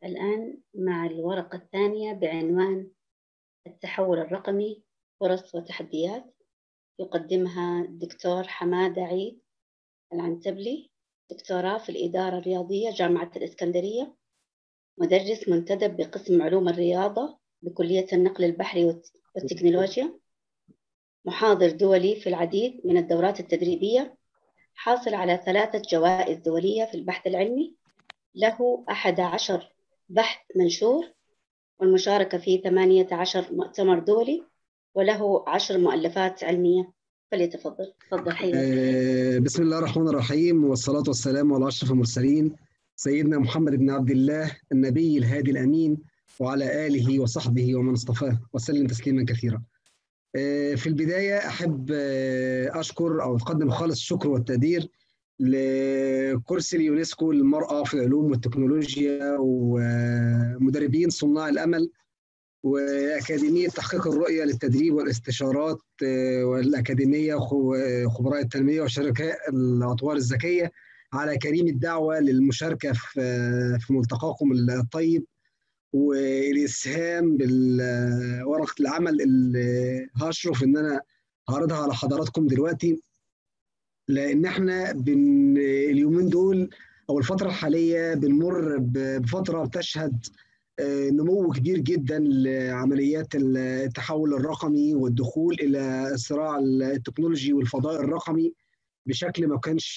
الآن مع الورقة الثانية بعنوان التحول الرقمي فرص وتحديات يقدمها الدكتور حمادة عيد العنتبلي دكتوراه في الإدارة الرياضية جامعة الإسكندرية مدرس منتدب بقسم علوم الرياضة بكلية النقل البحري والتكنولوجيا محاضر دولي في العديد من الدورات التدريبية حاصل على ثلاثة جوائز دولية في البحث العلمي له أحد عشر بحث منشور والمشاركة في ثمانية عشر مؤتمر دولي وله عشر مؤلفات علمية فليتفضل تفضل حبيبي آه بسم الله الرحمن الرحيم والصلاة والسلام على أشرف المرسلين سيدنا محمد بن عبد الله النبي الهادي الأمين وعلى آله وصحبه ومن اصطفاه وسلم تسليما كثيرا آه في البداية أحب آه أشكر أو أقدم خالص الشكر والتقدير لكرسي اليونسكو للمرأة في العلوم والتكنولوجيا ومدربين صناع الأمل وأكاديمية تحقيق الرؤية للتدريب والاستشارات والأكاديمية وخبراء التنمية وشركاء الأطوار الذكية على كريم الدعوة للمشاركة في ملتقاكم الطيب والإسهام بورقة العمل اللي هشرف إن أنا هعرضها على حضراتكم دلوقتي لان احنا بن اليومين دول او الفتره الحاليه بنمر بفتره بتشهد نمو كبير جدا لعمليات التحول الرقمي والدخول الى صراع التكنولوجي والفضاء الرقمي بشكل ما كانش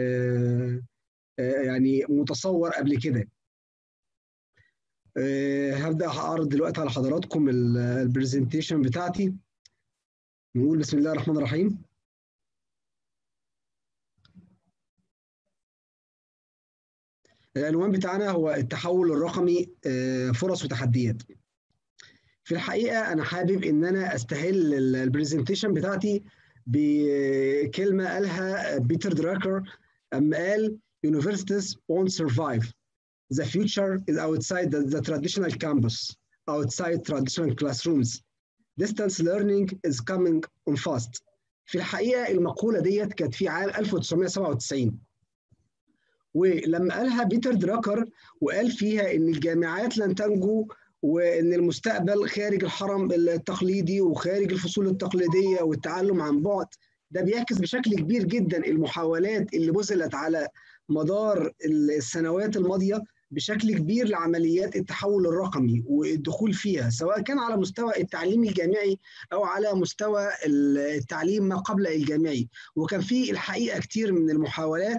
يعني متصور قبل كده هبدا هعرض دلوقتي على حضراتكم البرزنتيشن بتاعتي نقول بسم الله الرحمن الرحيم العنوان بتاعنا هو التحول الرقمي فرص وتحديات في الحقيقه انا حابب ان انا استهل البرزنتيشن بتاعتي بكلمه قالها بيتر دراكر اما قال universities won't survive the future is outside the, the traditional campus outside traditional classrooms distance learning is coming on fast في الحقيقه المقوله ديت كانت في عام 1997 ولما قالها بيتر دراكر وقال فيها ان الجامعات لن تنجو وان المستقبل خارج الحرم التقليدي وخارج الفصول التقليديه والتعلم عن بعد ده بيعكس بشكل كبير جدا المحاولات اللي بذلت على مدار السنوات الماضيه بشكل كبير لعمليات التحول الرقمي والدخول فيها سواء كان على مستوى التعليم الجامعي او على مستوى التعليم ما قبل الجامعي وكان في الحقيقه كتير من المحاولات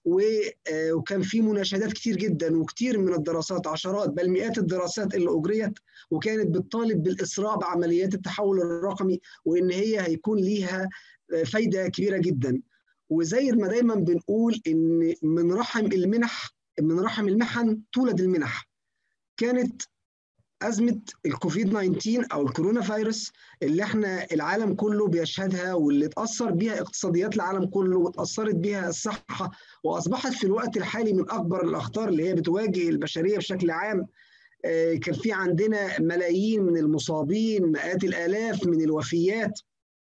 وكان في مناشدات كتير جدا وكتير من الدراسات عشرات بل مئات الدراسات اللي اجريت وكانت بتطالب بالاسراع بعمليات التحول الرقمي وان هي هيكون ليها فايده كبيره جدا وزي ما دايما بنقول ان من رحم المنح من رحم المحن تولد المنح كانت أزمة الكوفيد 19 أو الكورونا فيروس اللي احنا العالم كله بيشهدها واللي اتأثر بيها اقتصاديات العالم كله واتأثرت بيها الصحة وأصبحت في الوقت الحالي من أكبر الأخطار اللي هي بتواجه البشرية بشكل عام كان في عندنا ملايين من المصابين مئات الآلاف من الوفيات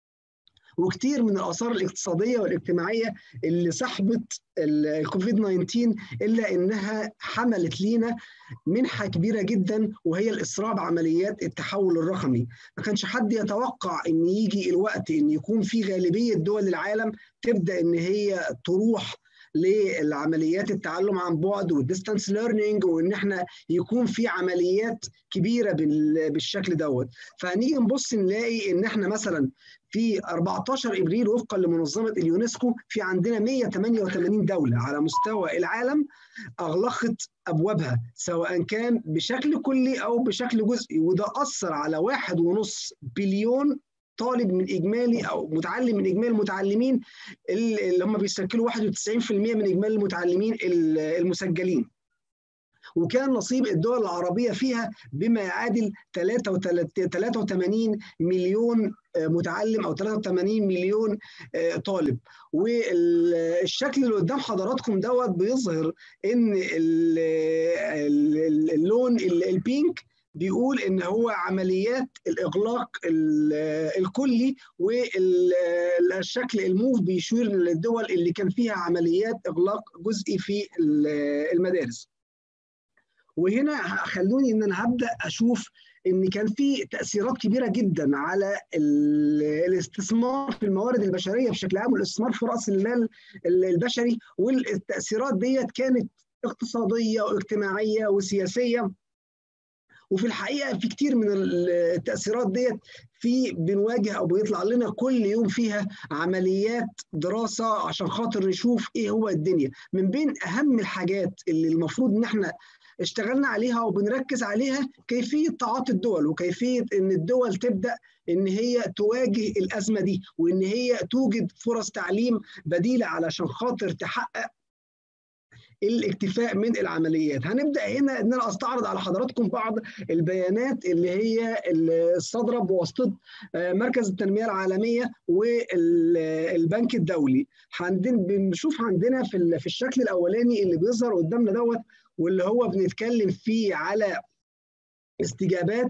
وكتير من الاثار الاقتصاديه والاجتماعيه اللي صاحبت الكوفيد 19 الا انها حملت لينا منحه كبيره جدا وهي الاسراع بعمليات التحول الرقمي، ما كانش حد يتوقع ان يجي الوقت ان يكون في غالبيه دول العالم تبدا ان هي تروح للعمليات التعلم عن بعد والديستانس ليرنينج وان احنا يكون في عمليات كبيره بالشكل دوت فهنيجي نبص نلاقي ان احنا مثلا في 14 ابريل وفقا لمنظمه اليونسكو في عندنا 188 دوله على مستوى العالم اغلقت ابوابها سواء كان بشكل كلي او بشكل جزئي وده اثر على واحد ونص بليون طالب من اجمالي او متعلم من اجمالي المتعلمين اللي هم بيشكلوا 91% من اجمالي المتعلمين المسجلين وكان نصيب الدول العربيه فيها بما يعادل 83 مليون متعلم او 83 مليون طالب والشكل اللي قدام حضراتكم دوت بيظهر ان اللون البينك بيقول ان هو عمليات الاغلاق الكلي والشكل الموف بيشير للدول اللي كان فيها عمليات اغلاق جزئي في المدارس وهنا خلوني ان انا هبدا اشوف ان كان في تاثيرات كبيره جدا على الاستثمار في الموارد البشريه بشكل عام والاستثمار في راس المال البشري والتاثيرات ديت كانت اقتصاديه واجتماعيه وسياسيه وفي الحقيقه في كتير من التاثيرات ديت في بنواجه او بيطلع لنا كل يوم فيها عمليات دراسه عشان خاطر نشوف ايه هو الدنيا من بين اهم الحاجات اللي المفروض ان احنا اشتغلنا عليها وبنركز عليها كيفيه تعاطي الدول وكيفيه ان الدول تبدا ان هي تواجه الازمه دي وان هي توجد فرص تعليم بديله علشان خاطر تحقق الاكتفاء من العمليات هنبدا هنا ان انا استعرض على حضراتكم بعض البيانات اللي هي الصادره بواسطه مركز التنميه العالميه والبنك الدولي بنشوف عندنا في في الشكل الاولاني اللي بيظهر قدامنا دوت واللي هو بنتكلم فيه على استجابات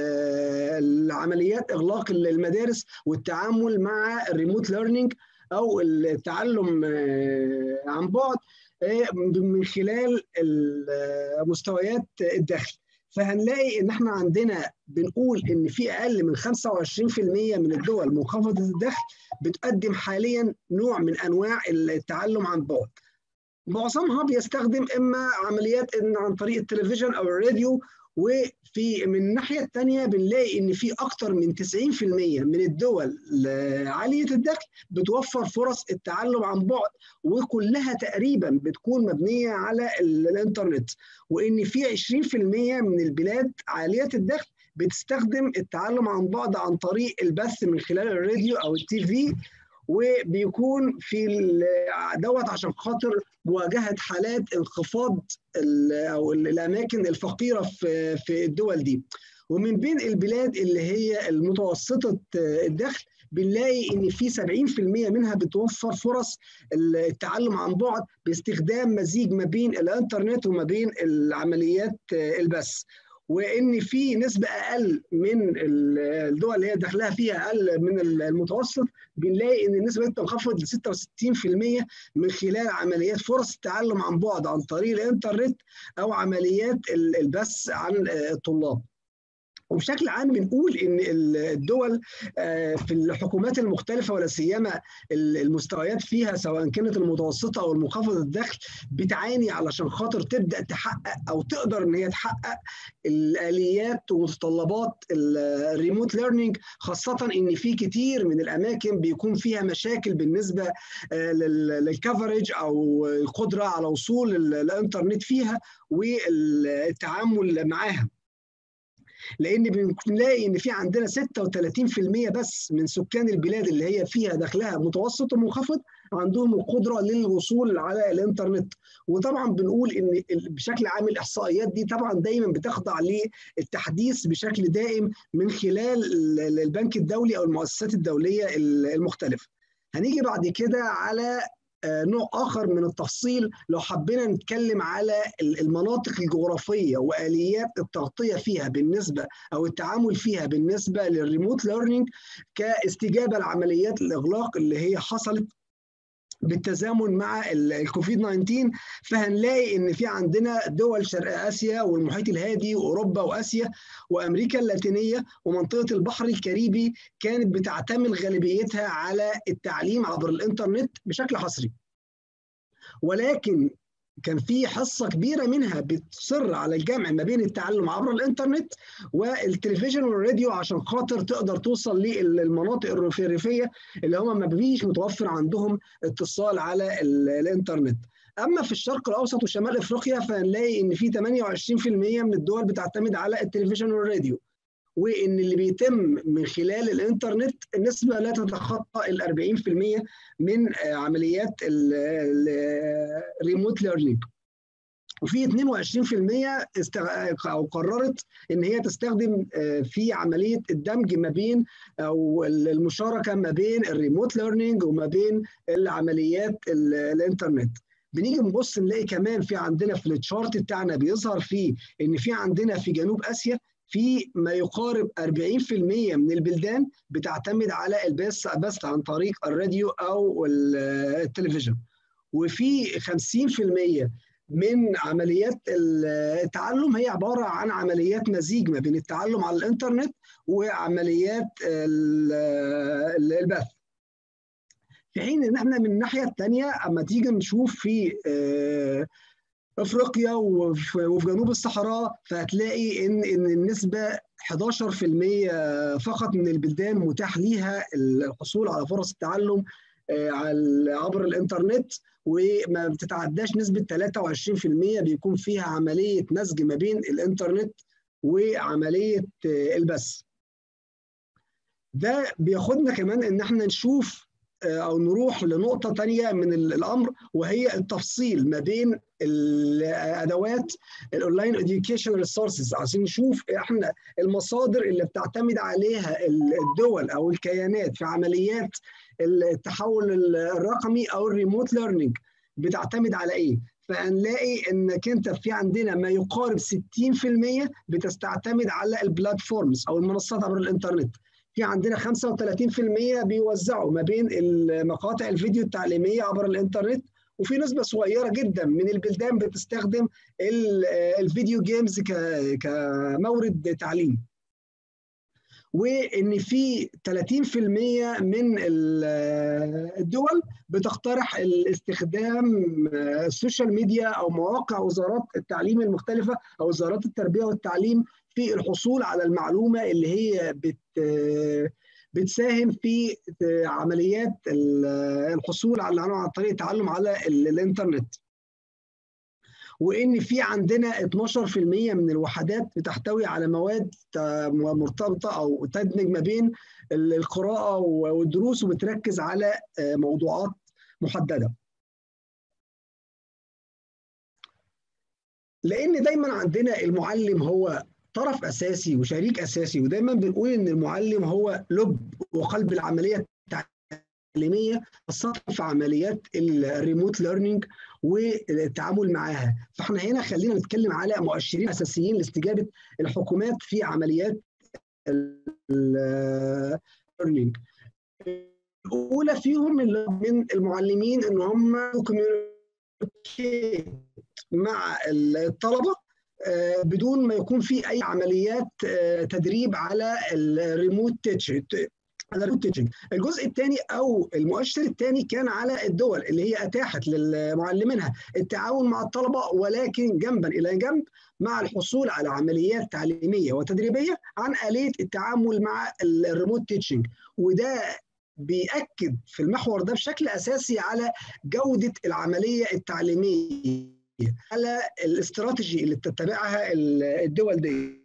العمليات اغلاق المدارس والتعامل مع الريموت ليرنينج او التعلم عن بعد من خلال مستويات الدخل فهنلاقي ان احنا عندنا بنقول ان في اقل من 25% من الدول منخفضه الدخل بتقدم حاليا نوع من انواع التعلم عن بعد معظمها بيستخدم اما عمليات عن طريق التلفزيون او الراديو وفي من الناحية الثانية بنلاقي إن في أكثر من 90% من الدول عالية الدخل بتوفر فرص التعلم عن بعد وكلها تقريبا بتكون مبنية على الإنترنت وإن في 20% من البلاد عالية الدخل بتستخدم التعلم عن بعد عن طريق البث من خلال الراديو أو التي في وبيكون في دوت عشان خاطر مواجهه حالات انخفاض او الاماكن الفقيره في في الدول دي ومن بين البلاد اللي هي المتوسطه الدخل بنلاقي ان في 70% منها بتوفر فرص التعلم عن بعد باستخدام مزيج ما بين الانترنت وما بين العمليات البث وان في نسبه اقل من الدول اللي هي دخلها فيها اقل من المتوسط بنلاقي ان النسبه بتنخفض ل 66% من خلال عمليات فرص التعلم عن بعد عن طريق الانترنت او عمليات البث عن الطلاب. وبشكل عام بنقول ان الدول في الحكومات المختلفه ولا سيما المستويات فيها سواء كانت المتوسطه او المنخفضه الدخل بتعاني علشان خاطر تبدا تحقق او تقدر ان هي تحقق الاليات ومتطلبات الريموت ليرنينج خاصه ان في كتير من الاماكن بيكون فيها مشاكل بالنسبه للكفرج او القدره على وصول الانترنت فيها والتعامل معاها. لان بنلاقي ان في عندنا 36% بس من سكان البلاد اللي هي فيها دخلها متوسط ومنخفض عندهم القدره للوصول على الانترنت وطبعا بنقول ان بشكل عام الاحصائيات دي طبعا دايما بتخضع للتحديث بشكل دائم من خلال البنك الدولي او المؤسسات الدوليه المختلفه. هنيجي بعد كده على نوع اخر من التفصيل لو حبينا نتكلم على المناطق الجغرافيه واليات التغطيه فيها بالنسبه او التعامل فيها بالنسبه للريموت ليرنينج كاستجابه لعمليات الاغلاق اللي هي حصلت بالتزامن مع الكوفيد 19 فهنلاقي ان في عندنا دول شرق اسيا والمحيط الهادي واوروبا واسيا وامريكا اللاتينيه ومنطقه البحر الكاريبي كانت بتعتمد غالبيتها على التعليم عبر الانترنت بشكل حصري. ولكن كان في حصة كبيرة منها بتصر على الجمع ما بين التعلم عبر الإنترنت والتلفزيون والراديو عشان خاطر تقدر توصل للمناطق الريفية اللي هم ما فيش متوفر عندهم اتصال على الإنترنت أما في الشرق الأوسط وشمال أفريقيا فنلاقي إن في 28% من الدول بتعتمد على التلفزيون والراديو وان اللي بيتم من خلال الانترنت النسبه لا تتخطى ال 40% من عمليات الريموت ليرنينج وفي 22% استغ... او قررت ان هي تستخدم في عمليه الدمج ما بين او المشاركه ما بين الريموت ليرنينج وما بين العمليات الانترنت بنيجي نبص نلاقي كمان في عندنا في التشارت بتاعنا بيظهر فيه ان في عندنا في جنوب اسيا في ما يقارب 40% من البلدان بتعتمد على البث بث عن طريق الراديو او التلفزيون وفي 50% من عمليات التعلم هي عباره عن عمليات مزيج ما بين التعلم على الانترنت وعمليات البث في حين ان احنا من الناحيه الثانيه اما تيجي نشوف في افريقيا وفي جنوب الصحراء فهتلاقي ان ان النسبه 11% فقط من البلدان متاح ليها الحصول على فرص التعلم عبر الانترنت وما بتتعداش نسبه 23% بيكون فيها عمليه مزج ما بين الانترنت وعمليه البث. ده بياخدنا كمان ان احنا نشوف او نروح لنقطه ثانيه من الامر وهي التفصيل ما بين الادوات الاونلاين اديوكيشن ريسورسز عشان نشوف احنا المصادر اللي بتعتمد عليها الدول او الكيانات في عمليات التحول الرقمي او الريموت ليرنينج بتعتمد على ايه؟ فهنلاقي انك انت في عندنا ما يقارب 60% بتستعتمد على البلاتفورمز او المنصات عبر الانترنت في عندنا 35% بيوزعوا ما بين مقاطع الفيديو التعليميه عبر الانترنت وفي نسبه صغيره جدا من البلدان بتستخدم الفيديو جيمز كمورد تعليم وان في 30% من الدول بتقترح الاستخدام السوشيال ميديا او مواقع وزارات التعليم المختلفه او وزارات التربيه والتعليم في الحصول على المعلومه اللي هي بت بتساهم في عمليات الحصول على عن طريق التعلم على الانترنت وان في عندنا 12% من الوحدات بتحتوي على مواد مرتبطه او تدمج ما بين القراءه والدروس وبتركز على موضوعات محدده لان دايما عندنا المعلم هو طرف اساسي وشريك اساسي ودايما بنقول ان المعلم هو لب وقلب العمليه التعليميه خاصه في عمليات الريموت ليرنينج والتعامل معاها فاحنا هنا خلينا نتكلم على مؤشرين اساسيين لاستجابه الحكومات في عمليات الليرنينج الاولى فيهم من المعلمين ان هم مع الطلبه بدون ما يكون في اي عمليات تدريب على الريموت تيتشنج الجزء الثاني او المؤشر الثاني كان على الدول اللي هي اتاحت لمعلمينها التعاون مع الطلبه ولكن جنبا الى جنب مع الحصول على عمليات تعليميه وتدريبيه عن اليه التعامل مع الريموت تيتشنج وده بيأكد في المحور ده بشكل اساسي على جوده العمليه التعليميه على الاستراتيجي اللي بتتبعها الدول دي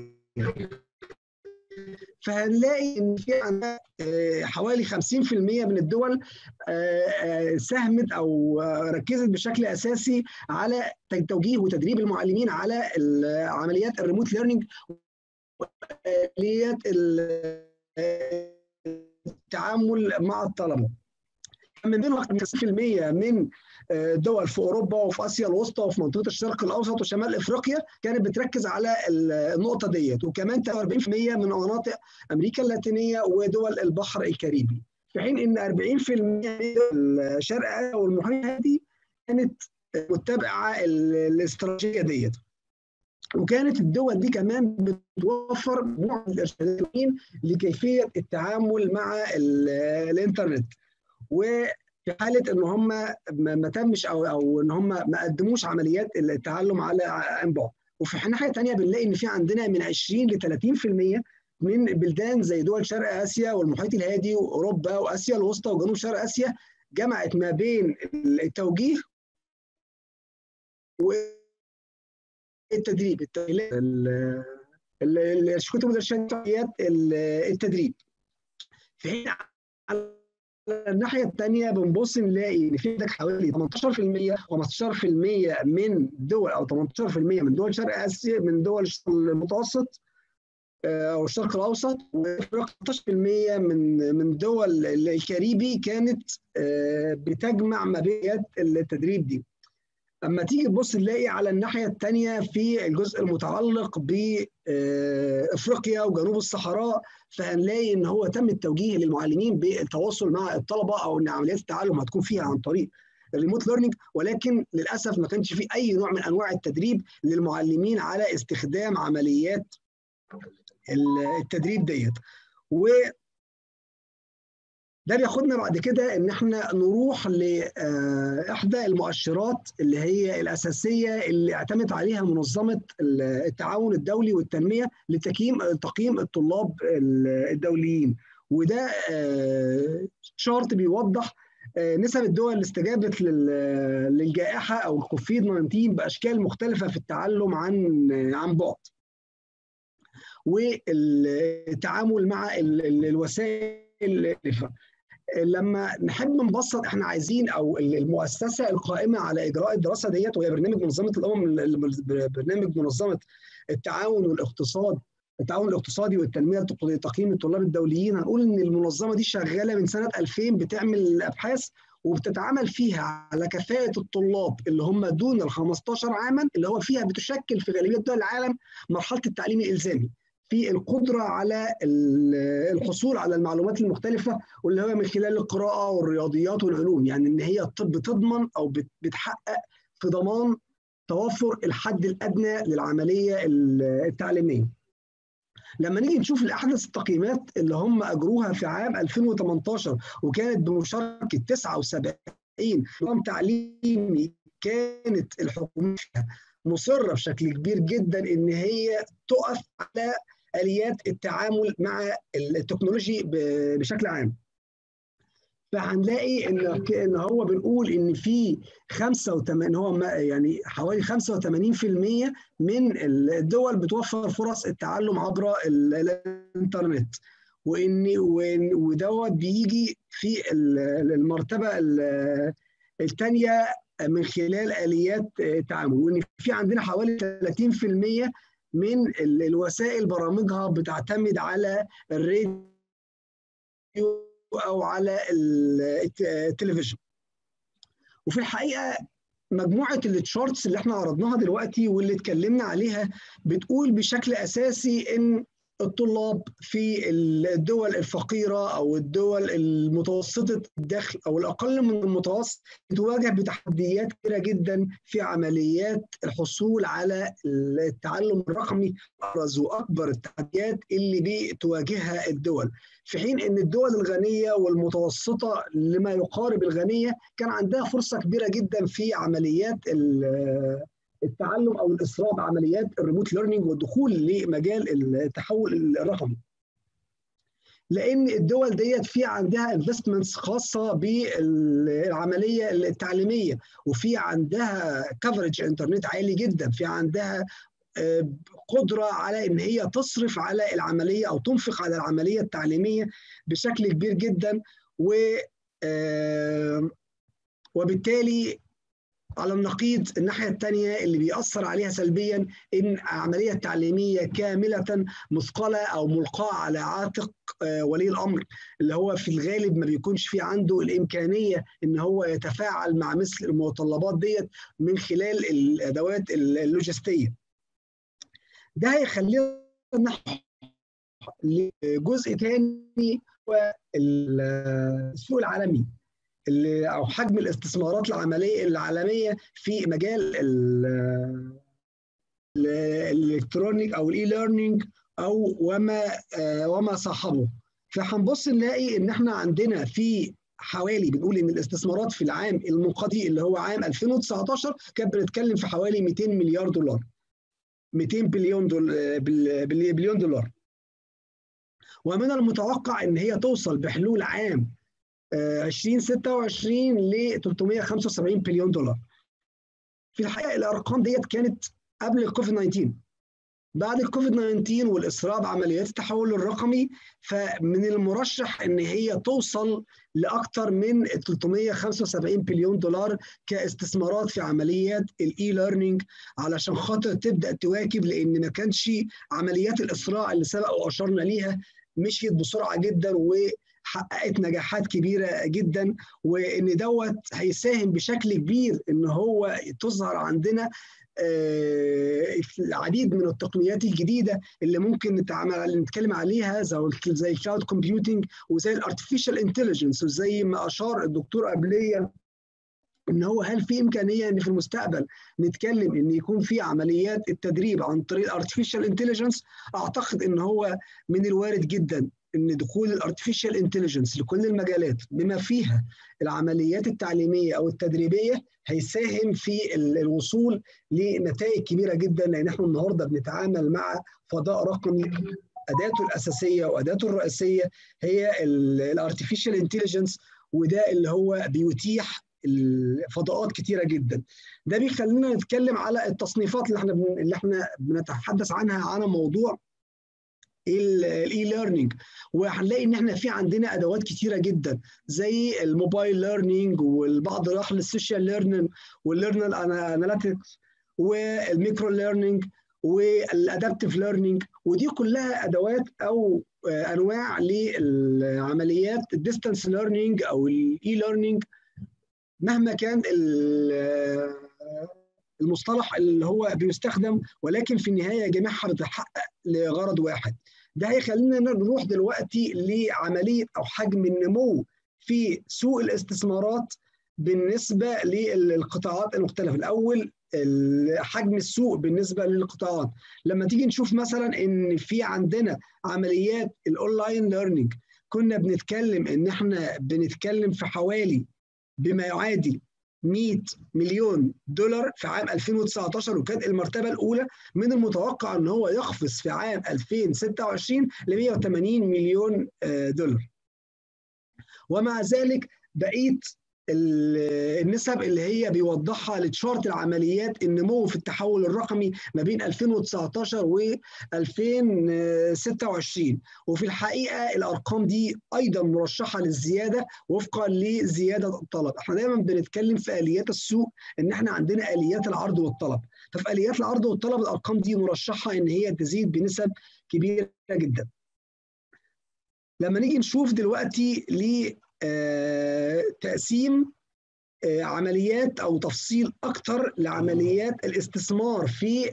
فهنلاقي ان في عندنا حوالي 50% من الدول ساهمت او ركزت بشكل اساسي على توجيه وتدريب المعلمين على عمليات الريموت ليرنينج وآليات التعامل مع الطلبه من بينهم 50% من دول في اوروبا وفي اسيا الوسطى وفي منطقه الشرق الاوسط وشمال افريقيا كانت بتركز على النقطه ديت وكمان 40% من مناطق امريكا اللاتينيه ودول البحر الكاريبي في حين ان 40% من الشرق اسيا والمحيط الهادي كانت متبعه الاستراتيجيه ديت وكانت الدول دي كمان بتوفر نوع من الارشادات لكيفيه التعامل مع الانترنت وفي حاله ان هم ما تمش او او ان هم ما قدموش عمليات التعلم على عن بعد وفي الناحيه الثانيه بنلاقي ان في عندنا من 20 ل 30% من بلدان زي دول شرق اسيا والمحيط الهادي واوروبا واسيا الوسطى وجنوب شرق اسيا جمعت ما بين التوجيه والتدريب الكتب الارشاديات التدريب في حين على الناحيه الثانيه بنبص نلاقي ان في عندك حوالي 18% 15% من دول او 18% من دول شرق اسيا من دول المتوسط او الشرق الاوسط و13% من من دول الكاريبي كانت بتجمع ما بين التدريب دي. اما تيجي تبص تلاقي على الناحيه الثانيه في الجزء المتعلق بافريقيا وجنوب الصحراء فهنلاقي ان هو تم التوجيه للمعلمين بالتواصل مع الطلبه او ان عمليات التعلم هتكون فيها عن طريق الريموت ليرنينج ولكن للاسف ما كانش في اي نوع من انواع التدريب للمعلمين على استخدام عمليات التدريب ديت و ده بياخدنا بعد كده ان احنا نروح لاحدى المؤشرات اللي هي الاساسيه اللي اعتمد عليها منظمه التعاون الدولي والتنميه لتقييم تقييم الطلاب الدوليين وده شارت بيوضح نسب الدول اللي استجابت للجائحه او الكوفيد 19 باشكال مختلفه في التعلم عن عن بعد والتعامل مع الوسائل لما نحب نبسط احنا عايزين او المؤسسه القائمه على اجراء الدراسه ديت وهي برنامج منظمه الامم برنامج منظمه التعاون والاقتصاد التعاون الاقتصادي والتنميه تقييم الطلاب الدوليين هنقول ان المنظمه دي شغاله من سنه 2000 بتعمل ابحاث وبتتعامل فيها على كفاءه الطلاب اللي هم دون ال 15 عاما اللي هو فيها بتشكل في غالبيه دول العالم مرحله التعليم الالزامي في القدره على الحصول على المعلومات المختلفه واللي هو من خلال القراءه والرياضيات والعلوم يعني ان هي بتضمن او بتحقق في ضمان توفر الحد الادنى للعمليه التعليميه. لما نيجي نشوف الاحدث التقييمات اللي هم اجروها في عام 2018 وكانت بمشاركه 79 نظام تعليمي كانت الحكومه مصره بشكل كبير جدا ان هي تقف على اليات التعامل مع التكنولوجي بشكل عام. فهنلاقي ان ان هو بنقول ان في 85 هو يعني حوالي 85% من الدول بتوفر فرص التعلم عبر الانترنت وان ودوت بيجي في المرتبه الثانيه من خلال اليات التعامل وان في عندنا حوالي 30% من الوسائل برامجها بتعتمد على الراديو او على التلفزيون وفي الحقيقه مجموعه التشارتس اللي احنا عرضناها دلوقتي واللي اتكلمنا عليها بتقول بشكل اساسي ان الطلاب في الدول الفقيرة أو الدول المتوسطة الدخل أو الأقل من المتوسط تواجه بتحديات كبيرة جدا في عمليات الحصول على التعلم الرقمي أبرز وأكبر التحديات اللي بتواجهها الدول في حين أن الدول الغنية والمتوسطة لما يقارب الغنية كان عندها فرصة كبيرة جدا في عمليات التعلم او الاصرار بعمليات الريموت ليرنينج والدخول لمجال التحول الرقمي. لان الدول ديت في عندها انفستمنتس خاصه بالعمليه التعليميه وفي عندها كفرج انترنت عالي جدا في عندها قدره على ان هي تصرف على العمليه او تنفق على العمليه التعليميه بشكل كبير جدا و وبالتالي على النقيض الناحية الثانية اللي بيأثر عليها سلبيا إن العملية التعليمية كاملة مثقلة أو ملقاة على عاتق ولي الأمر اللي هو في الغالب ما بيكونش في عنده الإمكانية إن هو يتفاعل مع مثل المتطلبات ديت من خلال الأدوات اللوجستية. ده هيخلينا لجزء ثاني هو السوق العالمي اللي او حجم الاستثمارات العمليه العالميه في مجال الالكترونيك او الاي ليرنينج او وما وما صاحبه فهنبص نلاقي ان احنا عندنا في حوالي بنقول ان الاستثمارات في العام المنقضي اللي هو عام 2019 كانت بنتكلم في حوالي 200 مليار دولار 200 بليون دولار بليون دولار ومن المتوقع ان هي توصل بحلول عام 2026 ل 375 بليون دولار. في الحقيقه الارقام ديت كانت قبل الكوفيد 19 بعد الكوفيد 19 والاصرار بعمليات التحول الرقمي فمن المرشح ان هي توصل لاكثر من 375 بليون دولار كاستثمارات في عمليات الاي ليرنينج علشان خاطر تبدا تواكب لان ما كانش عمليات الاسراع اللي سبق واشرنا ليها مشيت بسرعه جدا و حققت نجاحات كبيره جدا وان دوت هيساهم بشكل كبير ان هو تظهر عندنا العديد من التقنيات الجديده اللي ممكن نتعامل نتكلم عليها زي الكلاود كومبيوتنج وزي الارتفيشال انتليجنس وزي ما اشار الدكتور قبليه ان هو هل في امكانيه ان في المستقبل نتكلم ان يكون في عمليات التدريب عن طريق الارتفيشال انتليجنس اعتقد ان هو من الوارد جدا ان دخول الارتفيشال انتليجنس لكل المجالات بما فيها العمليات التعليميه او التدريبيه هيساهم في الوصول لنتائج كبيره جدا لان احنا النهارده بنتعامل مع فضاء رقمي اداته الاساسيه واداته الرئيسيه هي الارتفيشال انتليجنس وده اللي هو بيتيح الفضاءات كتيره جدا ده بيخلينا نتكلم على التصنيفات اللي احنا اللي احنا بنتحدث عنها على موضوع الاي ليرنينج وهنلاقي ان احنا في عندنا ادوات كتيره جدا زي الموبايل ليرنينج والبعض راح للسوشيال ليرنينج والليرنال اناليتكس والميكرو ليرنينج والادابتيف ليرنينج ودي كلها ادوات او انواع للعمليات الديستانس ليرنينج او الاي ليرنينج مهما كان المصطلح اللي هو بيستخدم ولكن في النهايه جميعها بتحقق لغرض واحد ده هيخلينا نروح دلوقتي لعمليه او حجم النمو في سوق الاستثمارات بالنسبه للقطاعات المختلفه الاول حجم السوق بالنسبه للقطاعات لما تيجي نشوف مثلا ان في عندنا عمليات الاونلاين ليرنينج كنا بنتكلم ان احنا بنتكلم في حوالي بما يعادل 100 مليون دولار في عام 2019 وكانت المرتبه الاولى من المتوقع ان هو يقفز في عام 2026 ل 180 مليون دولار. ومع ذلك بقيه النسب اللي هي بيوضحها لتشارت العمليات النمو في التحول الرقمي ما بين 2019 و 2026 وفي الحقيقه الارقام دي ايضا مرشحه للزياده وفقا لزياده الطلب احنا دايما بنتكلم في اليات السوق ان احنا عندنا اليات العرض والطلب ففي اليات العرض والطلب الارقام دي مرشحه ان هي تزيد بنسب كبيره جدا لما نيجي نشوف دلوقتي ل تقسيم عمليات او تفصيل اكتر لعمليات الاستثمار في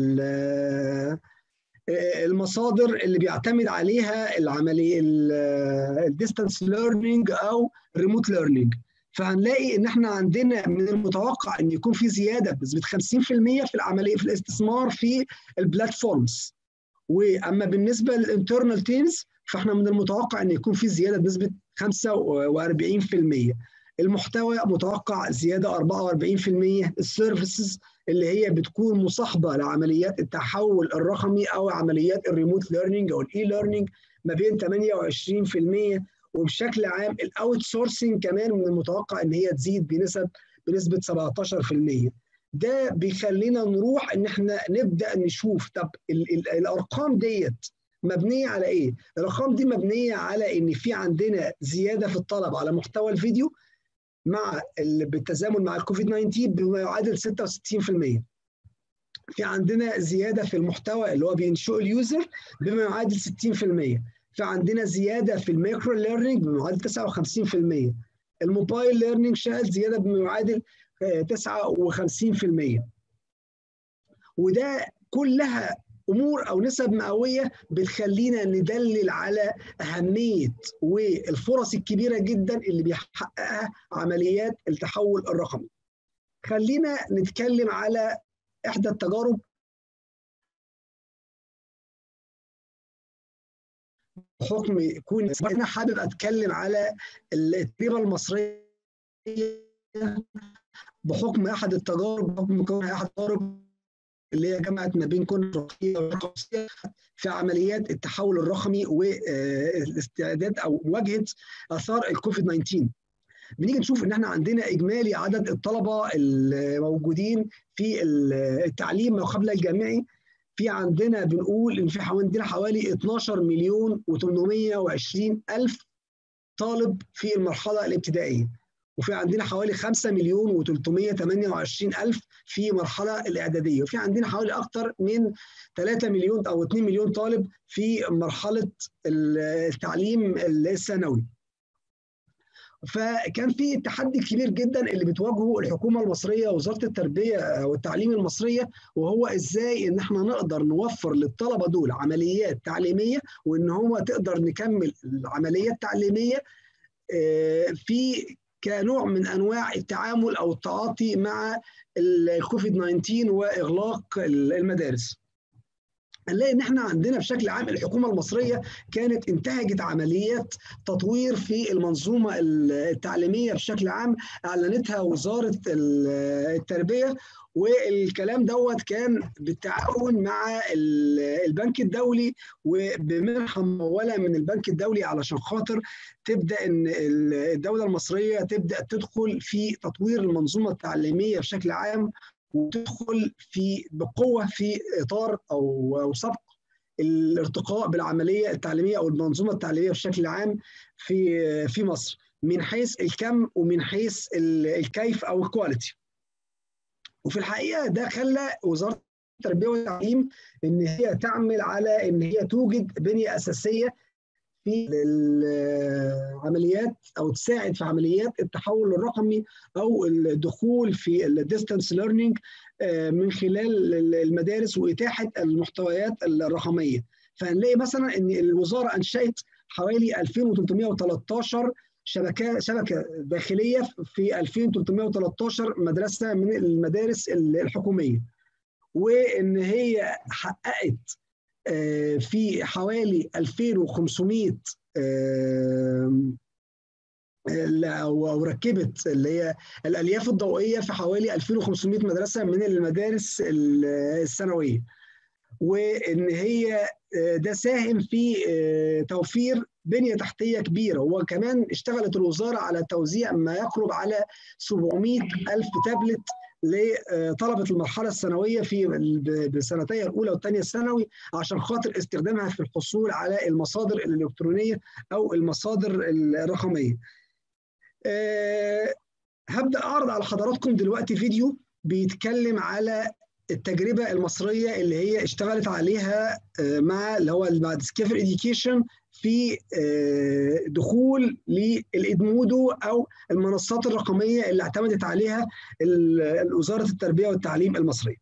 المصادر اللي بيعتمد عليها العمليه الديستانس ليرنينج او ريموت ليرنينج فهنلاقي ان احنا عندنا من المتوقع ان يكون في زياده بنسبه 50% في العمليه في الاستثمار في البلاتفورمز واما بالنسبه للانترنال تيمز فاحنا من المتوقع ان يكون في زياده بنسبه 45% المحتوى متوقع زياده 44% السيرفيسز اللي هي بتكون مصاحبه لعمليات التحول الرقمي او عمليات الريموت ليرنينج او الاي ليرنينج ما بين 28% وبشكل عام الاوت سورسنج كمان من المتوقع ان هي تزيد بنسب بنسبه 17% ده بيخلينا نروح ان احنا نبدا نشوف طب ال ال الارقام ديت مبنيه على ايه؟ الارقام دي مبنيه على ان في عندنا زياده في الطلب على محتوى الفيديو مع بالتزامن مع الكوفيد 19 بما يعادل 66%. في عندنا زياده في المحتوى اللي هو بينشئه اليوزر بما يعادل 60%. في عندنا زياده في الميكرو ليرنينج بما يعادل 59%. الموبايل ليرنينج شهد زياده بما يعادل 59%. وده كلها امور او نسب مئويه بتخلينا ندلل على اهميه والفرص الكبيره جدا اللي بيحققها عمليات التحول الرقمي. خلينا نتكلم على احدى التجارب بحكم كوني انا حابب اتكلم على التجربه المصريه بحكم احد التجارب بحكم كونها احد التجارب اللي هي جمعت ما بين كون الرقميه والرقميه في عمليات التحول الرقمي والاستعداد او مواجهه اثار الكوفيد 19 بنيجي نشوف ان احنا عندنا اجمالي عدد الطلبه الموجودين في التعليم ما قبل الجامعي في عندنا بنقول ان في عندنا حوالي 12 مليون و820 الف طالب في المرحله الابتدائيه وفي عندنا حوالي 5 مليون و328 الف في المرحله الاعداديه وفي عندنا حوالي اكثر من 3 مليون او 2 مليون طالب في مرحله التعليم الثانوي فكان في التحدي الكبير جدا اللي بتواجهه الحكومه المصريه ووزاره التربيه والتعليم المصريه وهو ازاي ان احنا نقدر نوفر للطلبه دول عمليات تعليميه وان هو تقدر نكمل العمليه التعليميه في كنوع من انواع التعامل او التعاطي مع الكوفيد 19 واغلاق المدارس. هنلاقي ان احنا عندنا بشكل عام الحكومه المصريه كانت انتهجت عمليات تطوير في المنظومه التعليميه بشكل عام اعلنتها وزاره التربيه والكلام دوت كان بالتعاون مع البنك الدولي وبمنحه مموله من البنك الدولي علشان خاطر تبدا ان الدوله المصريه تبدا تدخل في تطوير المنظومه التعليميه بشكل عام وتدخل في بقوه في اطار او او سبق الارتقاء بالعمليه التعليميه او المنظومه التعليميه بشكل عام في في مصر من حيث الكم ومن حيث الكيف او الكواليتي. وفي الحقيقه ده خلى وزاره التربيه والتعليم ان هي تعمل على ان هي توجد بنيه اساسيه في العمليات او تساعد في عمليات التحول الرقمي او الدخول في الديستانس ليرنينج من خلال المدارس واتاحه المحتويات الرقميه فهنلاقي مثلا ان الوزاره انشات حوالي 2313 شبكه شبكه داخليه في 2313 مدرسه من المدارس الحكوميه وان هي حققت في حوالي 2500 او ركبت اللي هي الالياف الضوئيه في حوالي 2500 مدرسه من المدارس الثانويه وان هي ده ساهم في توفير بنيه تحتيه كبيره وكمان اشتغلت الوزاره على توزيع ما يقرب على 700 الف تابلت لطلبه المرحله الثانويه في بسنتي الاولى والثانيه الثانوي عشان خاطر استخدامها في الحصول على المصادر الالكترونيه او المصادر الرقميه. أه هبدا اعرض على حضراتكم دلوقتي فيديو بيتكلم على التجربه المصريه اللي هي اشتغلت عليها مع اللي هو مع ديسكفر اديوكيشن في دخول للادمودو او المنصات الرقميه اللي اعتمدت عليها وزاره التربيه والتعليم المصريه.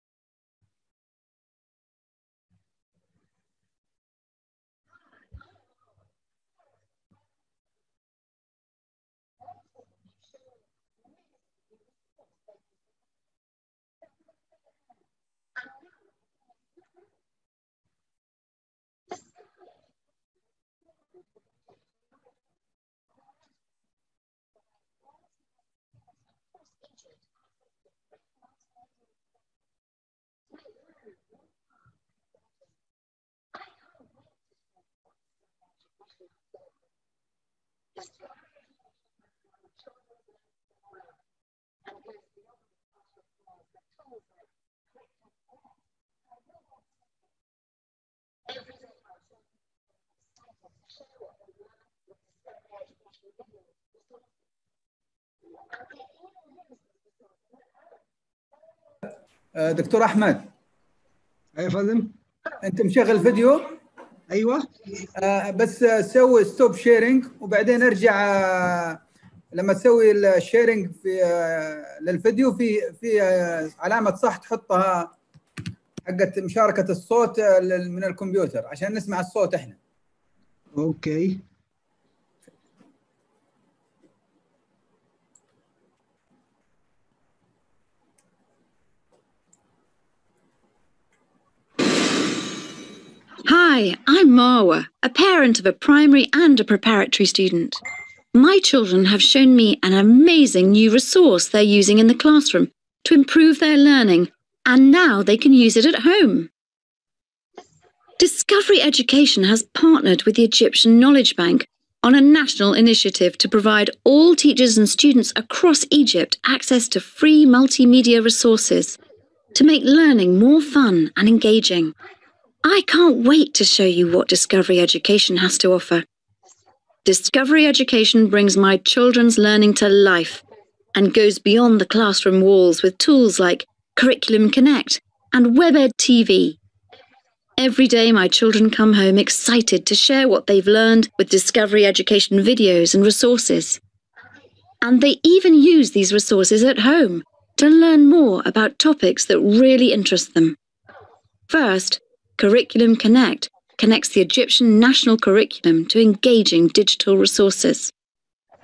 دكتور احمد ايوه يا فندم انت مشغل فيديو ايوه آه بس سوي ستوب شيرنج وبعدين ارجع آه لما تسوي الشيرنج في آه للفيديو في في آه علامه صح تحطها حقت مشاركه الصوت من الكمبيوتر عشان نسمع الصوت احنا اوكي Hi, I'm Marwa, a parent of a primary and a preparatory student. My children have shown me an amazing new resource they're using in the classroom to improve their learning, and now they can use it at home. Discovery Education has partnered with the Egyptian Knowledge Bank on a national initiative to provide all teachers and students across Egypt access to free multimedia resources to make learning more fun and engaging. I can't wait to show you what Discovery Education has to offer. Discovery Education brings my children's learning to life and goes beyond the classroom walls with tools like Curriculum Connect and WebEd TV. Every day, my children come home excited to share what they've learned with Discovery Education videos and resources. And they even use these resources at home to learn more about topics that really interest them. First, Curriculum Connect connects the Egyptian national curriculum to engaging digital resources.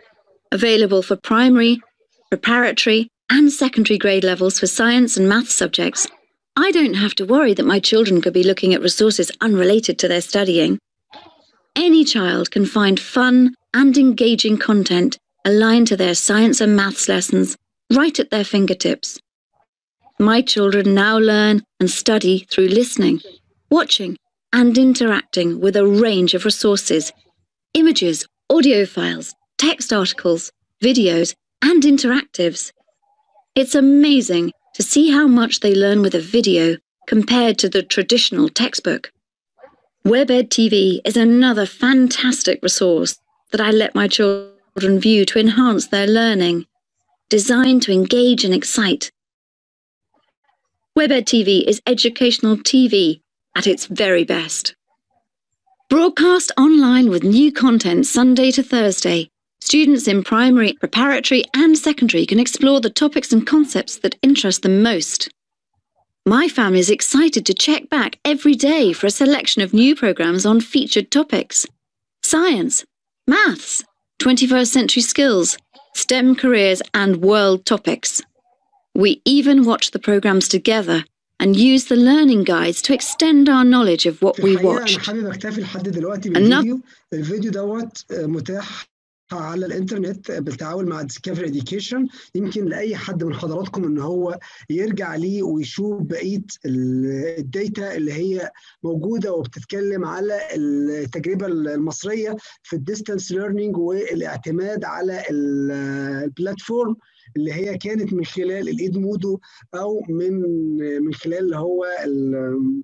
available for primary, preparatory, and secondary grade levels for science and maths subjects, I don't have to worry that my children could be looking at resources unrelated to their studying. Any child can find fun and engaging content aligned to their science and maths lessons right at their fingertips. My children now learn and study through listening, watching, and interacting with a range of resources images, audio files, text articles, videos, and interactives. It's amazing to see how much they learn with a video compared to the traditional textbook. WebEd TV is another fantastic resource that I let my children view to enhance their learning, designed to engage and excite. WebEd TV is educational TV at its very best. Broadcast online with new content Sunday to Thursday. Students in primary, preparatory, and secondary can explore the topics and concepts that interest them most. My family is excited to check back every day for a selection of new programs on featured topics science, maths, 21st century skills, STEM careers, and world topics. We even watch the programs together and use the learning guides to extend our knowledge of what في we الحقيقة أنا watched. حابب أكتفي لحد دلوقتي Enough. بالفيديو الفيديو دوت آه، متاح على الانترنت بالتعاون مع ديسكفري اديوكيشن يمكن لاي حد من حضراتكم ان هو يرجع ليه ويشوف بقيه ال- الداتا اللي هي موجوده وبتتكلم على التجربه المصريه في الديستانس ليرنينج والاعتماد على ال- البلاتفورم اللي هي كانت من خلال الايد مودو او من من خلال اللي هو ال-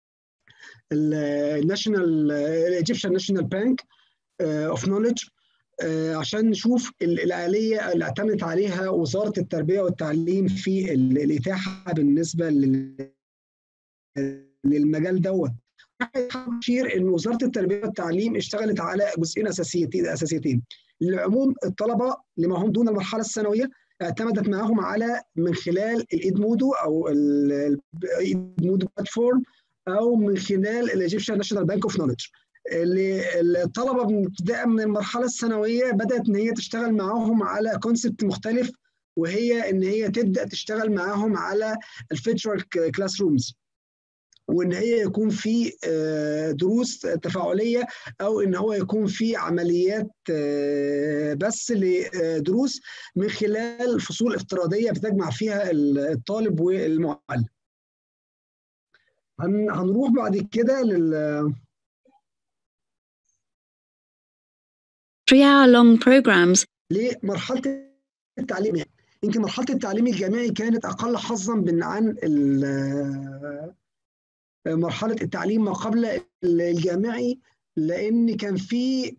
الناشونال الايجيبشن ناشونال بانك اوف نوليدج عشان نشوف ال- الآلية اللي اعتمدت عليها وزارة التربية والتعليم في ال- الإتاحة بالنسبة لل- للمجال دوت. حابب أشير إن وزارة التربية والتعليم اشتغلت على جزئين أساسيتين أساسيتين. لعموم الطلبة لما هم دون المرحلة الثانوية اعتمدت معاهم على من خلال الإدمودو أو الإدمودو بلاتفورم أو من خلال الإيجيبشن ناشونال بانك أوف نوليدج. اللي الطلبه من ابتداء من المرحله الثانويه بدات ان هي تشتغل معاهم على كونسبت مختلف وهي ان هي تبدا تشتغل معاهم على الفيتشوال كلاس رومز وان هي يكون في آه، دروس تفاعليه او ان هو يكون في عمليات آه، بس لدروس من خلال فصول افتراضيه بتجمع فيها الطالب والمعلم. هن- هنروح بعد كده لل Three hour long programs لمرحله التعليم يعني يمكن مرحله التعليم الجامعي كانت اقل حظا من عن ال- مرحله التعليم ما قبل الجامعي لان كان في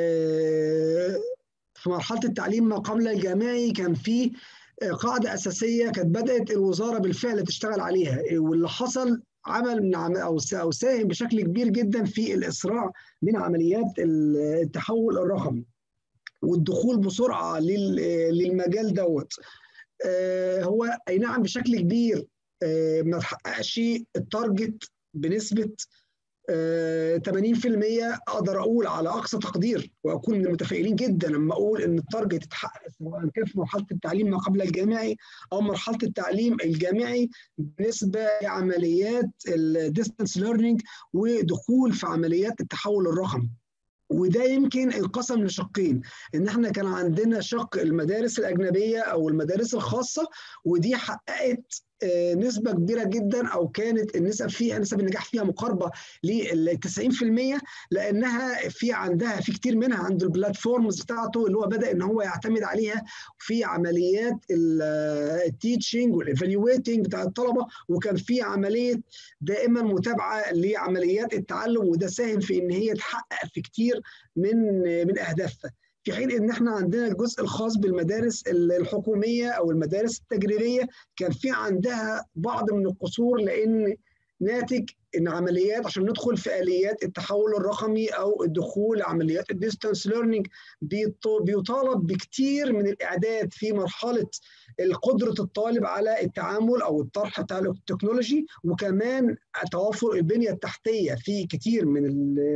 آه، في مرحله التعليم ما قبل الجامعي كان في آه، قاعده اساسيه كانت بدات الوزاره بالفعل تشتغل عليها واللي حصل عمل من عم او س- او ساهم بشكل كبير جدا في الاسراع من عمليات التحول الرقمي والدخول بسرعه لل- للمجال دوت آه، هو اي نعم بشكل كبير آه، ما تحققش التارجت بنسبه آه، 80% اقدر اقول على اقصى تقدير واكون من المتفائلين جدا لما اقول ان التارجت اتحقق سواء كان في مرحله التعليم ما قبل الجامعي او مرحله التعليم الجامعي بالنسبه لعمليات الديستانس ليرنينج ودخول في عمليات التحول الرقمي وده يمكن انقسم لشقين ان احنا كان عندنا شق المدارس الاجنبيه او المدارس الخاصه ودي حققت آه، نسبه كبيره جدا او كانت النسب فيها نسب النجاح فيها مقاربه لل 90% لانها في عندها في كتير منها عند البلاتفورمز بتاعته اللي هو بدا ان هو يعتمد عليها في عمليات التيتشنج والايفالويتنج بتاع الطلبه وكان في عمليه دائما متابعه لعمليات التعلم وده ساهم في ان هي تحقق في كتير من من اهدافها في حين ان احنا عندنا الجزء الخاص بالمدارس الحكوميه او المدارس التجريبيه كان في عندها بعض من القصور لان ناتج ان عمليات عشان ندخل في اليات التحول الرقمي او الدخول عمليات الديستانس ليرنينج بيطالب بكتير من الاعداد في مرحله قدره الطالب على التعامل او الطرح بتاع التكنولوجي وكمان توافر البنيه التحتيه في كتير من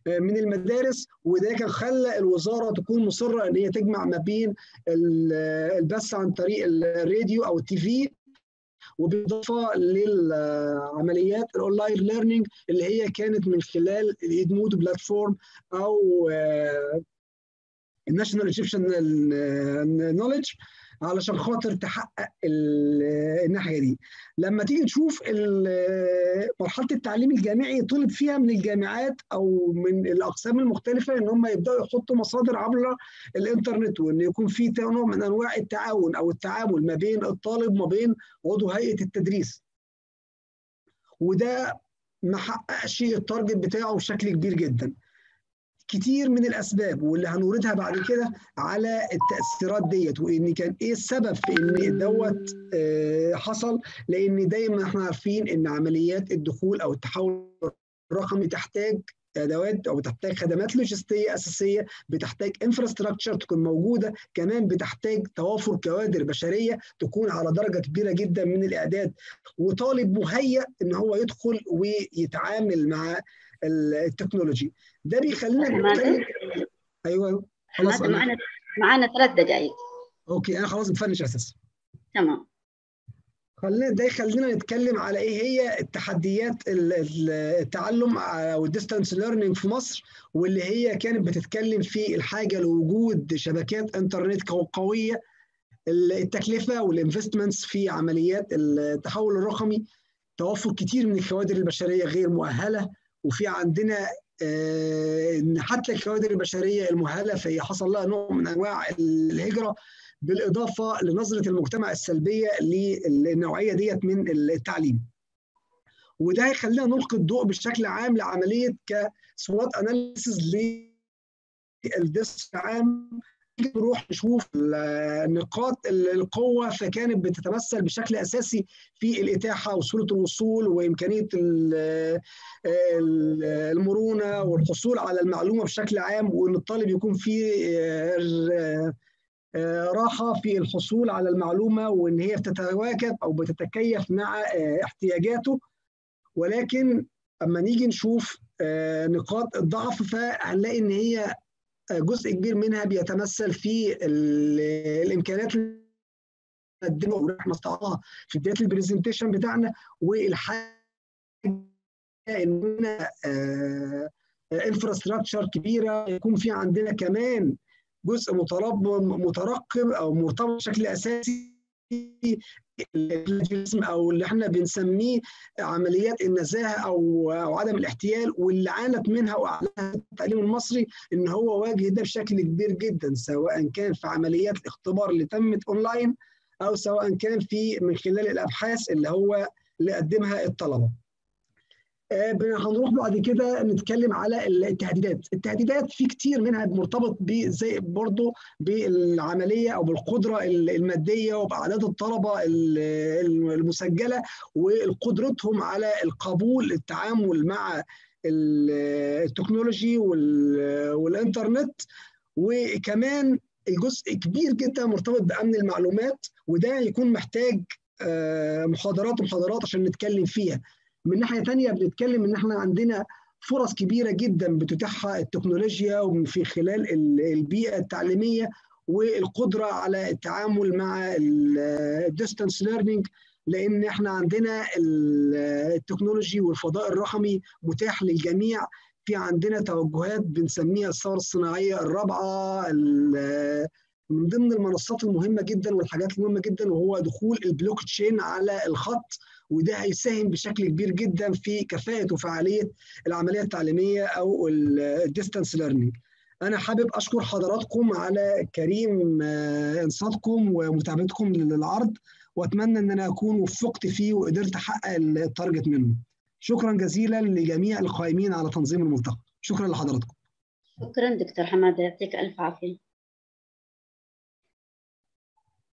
من المدارس وده كان خلى الوزاره تكون مصره ان هي تجمع ما بين البث عن طريق الراديو او التي في وبالاضافه للعمليات الاونلاين ليرنينج اللي هي كانت من خلال الادمود بلاتفورم او الناشونال ايجيبشن نوليدج علشان خاطر تحقق الناحيه دي لما تيجي تشوف مرحله التعليم الجامعي طلب فيها من الجامعات او من الاقسام المختلفه ان هم يبداوا يحطوا مصادر عبر الانترنت وان يكون في نوع من انواع التعاون او التعامل ما بين الطالب وما بين عضو هيئه التدريس وده ما حققش التارجت بتاعه بشكل كبير جدا كتير من الاسباب واللي هنوردها بعد كده على التاثيرات ديت وان كان ايه السبب في ان دوت حصل لان دايما احنا عارفين ان عمليات الدخول او التحول الرقمي تحتاج ادوات او بتحتاج خدمات لوجستيه اساسيه بتحتاج انفراستراكشر تكون موجوده كمان بتحتاج توافر كوادر بشريه تكون على درجه كبيره جدا من الاعداد وطالب مهيأ ان هو يدخل ويتعامل مع التكنولوجي ده بيخلينا نتكلم ايوه خلاص معانا معانا ثلاث دقائق اوكي انا خلاص بفنش اساسا تمام خلينا ده يخلينا نتكلم على ايه هي التحديات التعلم او الديستانس ليرنينج في مصر واللي هي كانت بتتكلم في الحاجه لوجود شبكات انترنت قويه التكلفه والانفستمنتس في عمليات التحول الرقمي توفر كتير من الكوادر البشريه غير مؤهله وفي عندنا ان حتى الكوادر البشريه المؤهله فهي حصل لها نوع من انواع الهجره بالاضافه لنظره المجتمع السلبيه للنوعيه ديت من التعليم. وده هيخلينا نلقي الضوء بشكل عام لعمليه كسوات اناليسيز للدرس العام نروح نشوف نقاط القوة فكانت بتتمثل بشكل أساسي في الإتاحة وسهولة الوصول وإمكانية المرونة والحصول على المعلومة بشكل عام وإن الطالب يكون فيه راحة في الحصول على المعلومة وإن هي بتتواكب أو بتتكيف مع احتياجاته ولكن أما نيجي نشوف نقاط الضعف فهنلاقي إن هي جزء كبير منها بيتمثل في الامكانيات اللي نقدمها واحنا استعرضناها في بدايه البرزنتيشن بتاعنا والحاجه اننا انفراستراكشر كبيره يكون في عندنا كمان جزء مترقب او مرتبط بشكل اساسي او اللي احنا بنسميه عمليات النزاهه او او عدم الاحتيال واللي عانت منها واعلنها التعليم المصري ان هو واجه ده بشكل كبير جدا سواء كان في عمليات الاختبار اللي تمت اونلاين او سواء كان في من خلال الابحاث اللي هو اللي قدمها الطلبه. هنروح بعد كده نتكلم على التهديدات التهديدات في كتير منها مرتبط بزي برضه بالعمليه او بالقدره الماديه وباعداد الطلبه المسجله وقدرتهم على القبول التعامل مع التكنولوجي والانترنت وكمان الجزء كبير جدا مرتبط بامن المعلومات وده يكون محتاج محاضرات ومحاضرات عشان نتكلم فيها من ناحيه ثانيه بنتكلم ان احنا عندنا فرص كبيره جدا بتتيحها التكنولوجيا وفي خلال البيئه التعليميه والقدره على التعامل مع الديستانس ليرنينج لان احنا عندنا التكنولوجي والفضاء الرقمي متاح للجميع في عندنا توجهات بنسميها الثوره الصناعيه الرابعه من ضمن المنصات المهمه جدا والحاجات المهمه جدا وهو دخول البلوك تشين على الخط وده هيساهم بشكل كبير جدا في كفاءه وفعاليه العمليه التعليميه او الديستانس ليرنينج. انا حابب اشكر حضراتكم على كريم انصاتكم ومتابعتكم للعرض واتمنى ان انا اكون وفقت فيه وقدرت احقق التارجت منه. شكرا جزيلا لجميع القائمين على تنظيم الملتقى. شكرا لحضراتكم. شكرا دكتور حماده يعطيك الف عافيه.